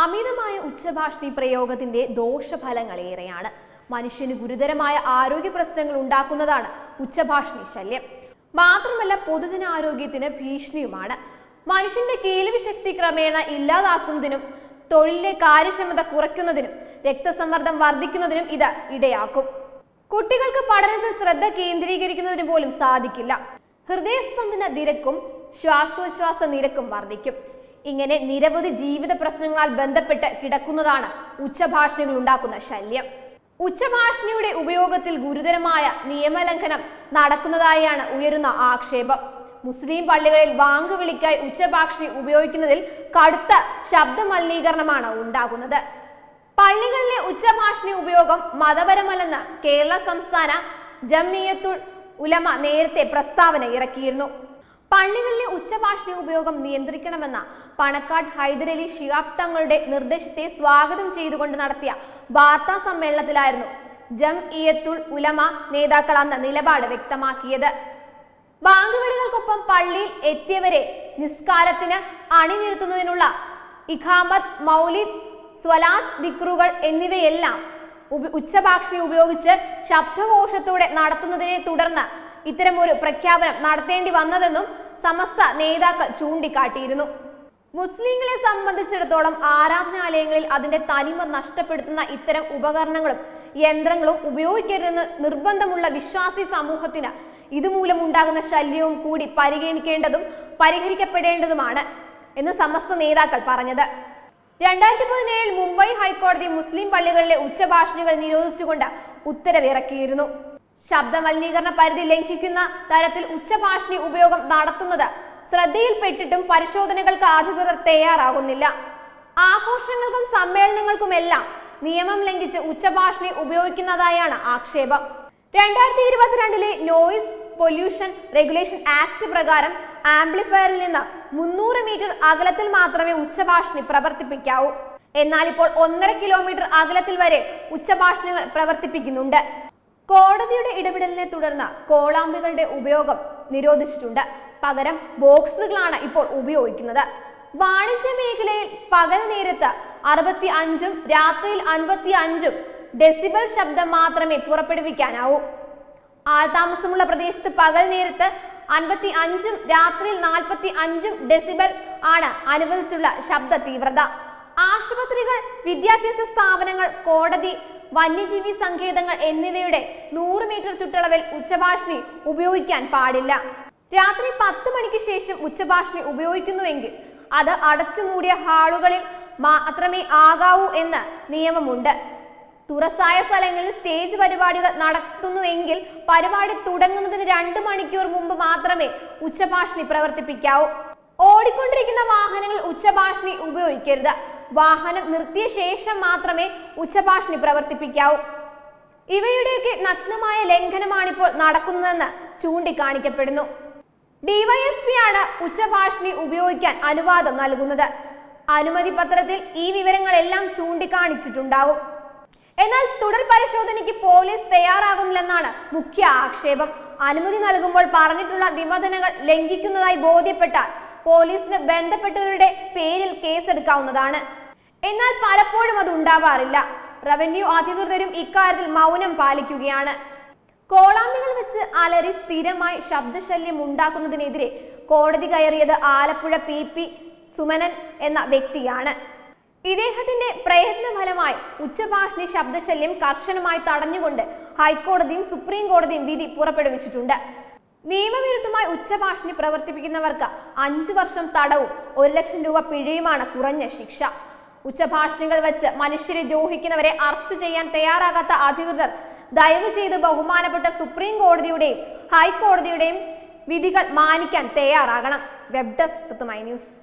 അമിതമായ ഉച്ചഭാഷണി പ്രയോഗത്തിന്റെ ദോഷഫലങ്ങൾ ഏറെയാണ് മനുഷ്യന് ഗുരുതരമായ ആരോഗ്യ പ്രശ്നങ്ങൾ ഉണ്ടാക്കുന്നതാണ് ഉച്ചഭാഷണി ശല്യം മാത്രമല്ല പൊതുജനാരോഗ്യത്തിന് ഭീഷണിയുമാണ് മനുഷ്യന്റെ കേൾവി ശക്തി ക്രമേണ ഇല്ലാതാക്കുന്നതിനും തൊഴിലിലെ കാര്യക്ഷമത കുറയ്ക്കുന്നതിനും രക്തസമ്മർദ്ദം വർദ്ധിക്കുന്നതിനും ഇത് ഇടയാക്കും കുട്ടികൾക്ക് പഠനത്തിൽ ശ്രദ്ധ കേന്ദ്രീകരിക്കുന്നതിന് പോലും സാധിക്കില്ല ഹൃദയസ്പന്ദന നിരക്കും ശ്വാസോച്ഛ്വാസ നിരക്കും വർദ്ധിക്കും ഇങ്ങനെ നിരവധി ജീവിത പ്രശ്നങ്ങളാൽ ബന്ധപ്പെട്ട് കിടക്കുന്നതാണ് ഉച്ചഭാഷണികൾ ഉണ്ടാക്കുന്ന ശല്യം ഉച്ചഭാഷണിയുടെ ഉപയോഗത്തിൽ ഗുരുതരമായ നിയമലംഘനം നടക്കുന്നതായാണ് ഉയരുന്ന ആക്ഷേപം മുസ്ലിം പള്ളികളിൽ വാങ്ക് വിളിക്കായി ഉച്ചഭാഷണി ഉപയോഗിക്കുന്നതിൽ കടുത്ത ശബ്ദ മലിനീകരണമാണ് ഉണ്ടാകുന്നത് പള്ളികളിലെ ഉച്ചഭാഷണി ഉപയോഗം മതപരമല്ലെന്ന് കേരള സംസ്ഥാന ജമിയത്തുൽ ഉലമ നേരത്തെ പ്രസ്താവന ഇറക്കിയിരുന്നു പള്ളികളിലെ ഉച്ചഭാഷണി ഉപയോഗം നിയന്ത്രിക്കണമെന്ന പണക്കാട് ഹൈദരലി ശിഹാബ് തങ്ങളുടെ നിർദ്ദേശത്തെ സ്വാഗതം ചെയ്തുകൊണ്ട് നടത്തിയ വാർത്താ സമ്മേളനത്തിലായിരുന്നു ജം ഇയത്തുൽ ഉലമ നേതാക്കൾ അന്ന് നിലപാട് വ്യക്തമാക്കിയത് ബാങ്കുവിളികൾക്കൊപ്പം പള്ളിയിൽ എത്തിയവരെ നിസ്കാരത്തിന് അണിനിരത്തുന്നതിനുള്ള ഇഖാമത്ത് മൗലിദ് സ്വലാത്ത് ദിക്റുകൾ എന്നിവയെല്ലാം ഉപ- ഉച്ചഭാഷണി ഉപയോഗിച്ച് ശബ്ദഘോഷത്തോടെ നടത്തുന്നതിനെ തുടർന്ന് ഇത്തരമൊരു പ്രഖ്യാപനം നടത്തേണ്ടി വന്നതെന്നും സമസ്ത നേതാക്കൾ ചൂണ്ടിക്കാട്ടിയിരുന്നു മുസ്ലിങ്ങളെ സംബന്ധിച്ചിടത്തോളം ആരാധനാലയങ്ങളിൽ അതിന്റെ തനിമ നഷ്ടപ്പെടുത്തുന്ന ഇത്തരം ഉപകരണങ്ങളും യന്ത്രങ്ങളും ഉപയോഗിക്കരുതെന്ന് നിർബന്ധമുള്ള വിശ്വാസി സമൂഹത്തിന് ഇതുമൂലം ഉണ്ടാകുന്ന ശല്യവും കൂടി പരിഗണിക്കേണ്ടതും പരിഹരിക്കപ്പെടേണ്ടതുമാണ് എന്ന് സമസ്ത നേതാക്കൾ പറഞ്ഞത് രണ്ടായിരത്തി പതിനേഴിൽ മുംബൈ ഹൈക്കോടതി മുസ്ലിം പള്ളികളിലെ ഉച്ചഭാഷണികൾ നിരോധിച്ചുകൊണ്ട് ഉത്തരവിറക്കിയിരുന്നു ശബ്ദ മലിനീകരണ പരിധി ലംഘിക്കുന്ന തരത്തിൽ ഉച്ചഭാഷണി ഉപയോഗം നടത്തുന്നത് ശ്രദ്ധയിൽപ്പെട്ടിട്ടും പരിശോധനകൾക്ക് അധികൃതർ തയ്യാറാകുന്നില്ല ആഘോഷങ്ങൾക്കും സമ്മേളനങ്ങൾക്കുമെല്ലാം നിയമം ലംഘിച്ച് ഉച്ചഭാഷണി ഉപയോഗിക്കുന്നതായാണ് ആക്ഷേപം രണ്ടായിരത്തി ഇരുപത്തിരണ്ടിലെ നോയിസ് പൊല്യൂഷൻ റെഗുലേഷൻ ആക്ട് പ്രകാരം ആംപ്ലിഫയറിൽ നിന്ന് മുന്നൂറ് മീറ്റർ അകലത്തിൽ മാത്രമേ ഉച്ചഭാഷണി പ്രവർത്തിപ്പിക്കാവൂ എന്നാൽ ഇപ്പോൾ ഒന്നര കിലോമീറ്റർ അകലത്തിൽ വരെ ഉച്ചഭാഷണികൾ പ്രവർത്തിപ്പിക്കുന്നുണ്ട് കോടതിയുടെ ഇടപെടലിനെ തുടർന്ന് കോളാമ്പികളുടെ ഉപയോഗം നിരോധിച്ചിട്ടുണ്ട് പകരം ബോക്സുകളാണ് ഇപ്പോൾ ഉപയോഗിക്കുന്നത് വാണിജ്യ മേഖലയിൽ പകൽ നേരത്ത് അറുപത്തി അഞ്ചും രാത്രിയിൽ അൻപത്തി അഞ്ചും ഡെസിബൽ ശബ്ദം മാത്രമേ പുറപ്പെടുവിക്കാനാവൂ ആൾതാമസമുള്ള പ്രദേശത്ത് പകൽ നേരത്ത് അൻപത്തി അഞ്ചും രാത്രിയിൽ നാൽപ്പത്തി അഞ്ചും ഡെസിബൽ ആണ് അനുവദിച്ചുള്ള ശബ്ദ തീവ്രത ആശുപത്രികൾ വിദ്യാഭ്യാസ സ്ഥാപനങ്ങൾ കോടതി വന്യജീവി സങ്കേതങ്ങൾ എന്നിവയുടെ നൂറ് മീറ്റർ ചുറ്റളവിൽ ഉച്ചഭാഷണി ഉപയോഗിക്കാൻ പാടില്ല രാത്രി പത്ത് മണിക്ക് ശേഷം ഉച്ചഭാഷണി ഉപയോഗിക്കുന്നുവെങ്കിൽ അത് അടച്ചുമൂടിയ ഹാളുകളിൽ മാത്രമേ ആകാവൂ എന്ന് നിയമമുണ്ട് തുറസായ സ്ഥലങ്ങളിൽ സ്റ്റേജ് പരിപാടികൾ നടത്തുന്നുവെങ്കിൽ പരിപാടി തുടങ്ങുന്നതിന് രണ്ട് മണിക്കൂർ മുമ്പ് മാത്രമേ ഉച്ചഭാഷണി പ്രവർത്തിപ്പിക്കാവൂ ഓടിക്കൊണ്ടിരിക്കുന്ന വാഹനങ്ങൾ ഉച്ചഭാഷണി ഉപയോഗിക്കരുത് വാഹനം നിർത്തിയ ശേഷം മാത്രമേ ഉച്ചഭാഷണി പ്രവർത്തിപ്പിക്കാവൂ ഇവയുടെയൊക്കെ നഗ്നമായ ലംഘനമാണിപ്പോൾ നടക്കുന്നതെന്ന് ചൂണ്ടിക്കാണിക്കപ്പെടുന്നു ഡിവൈഎസ്പി ആണ് ഉച്ചഭാഷണി ഉപയോഗിക്കാൻ അനുവാദം നൽകുന്നത് അനുമതി പത്രത്തിൽ ഈ വിവരങ്ങളെല്ലാം ചൂണ്ടിക്കാണിച്ചിട്ടുണ്ടാവും എന്നാൽ തുടർ പരിശോധനയ്ക്ക് പോലീസ് തയ്യാറാകുന്നില്ലെന്നാണ് മുഖ്യ ആക്ഷേപം അനുമതി നൽകുമ്പോൾ പറഞ്ഞിട്ടുള്ള നിബന്ധനകൾ ലംഘിക്കുന്നതായി ബോധ്യപ്പെട്ടാൽ പോലീസിന് ബന്ധപ്പെട്ടവരുടെ പേരിൽ കേസെടുക്കാവുന്നതാണ് എന്നാൽ പലപ്പോഴും അത് ഉണ്ടാവാറില്ല റവന്യൂ അധികൃതരും ഇക്കാര്യത്തിൽ മൗനം പാലിക്കുകയാണ് കോളാമ്പികൾ വെച്ച് അലറി സ്ഥിരമായി ശബ്ദശല്യം ഉണ്ടാക്കുന്നതിനെതിരെ കോടതി കയറിയത് ആലപ്പുഴ പി പി സുമനൻ എന്ന വ്യക്തിയാണ് ഇദ്ദേഹത്തിന്റെ പ്രയത്ന ഫലമായി ഉച്ചഭാഷണി ശബ്ദശല്യം കർശനമായി തടഞ്ഞുകൊണ്ട് ഹൈക്കോടതിയും സുപ്രീം കോടതിയും വിധി പുറപ്പെടുവിച്ചിട്ടുണ്ട് നിയമവിരുദ്ധമായി ഉച്ചഭാഷണി പ്രവർത്തിപ്പിക്കുന്നവർക്ക് അഞ്ചു വർഷം തടവും ഒരു ലക്ഷം രൂപ പിഴയുമാണ് കുറഞ്ഞ ശിക്ഷ ഉച്ചഭാഷണികൾ വെച്ച് മനുഷ്യരെ ദ്രോഹിക്കുന്നവരെ അറസ്റ്റ് ചെയ്യാൻ തയ്യാറാകാത്ത അധികൃതർ ദയവ് ചെയ്ത് ബഹുമാനപ്പെട്ട സുപ്രീം കോടതിയുടെയും ഹൈക്കോടതിയുടെയും വിധികൾ മാനിക്കാൻ തയ്യാറാകണം വെബ് ഡെസ്ക് ന്യൂസ്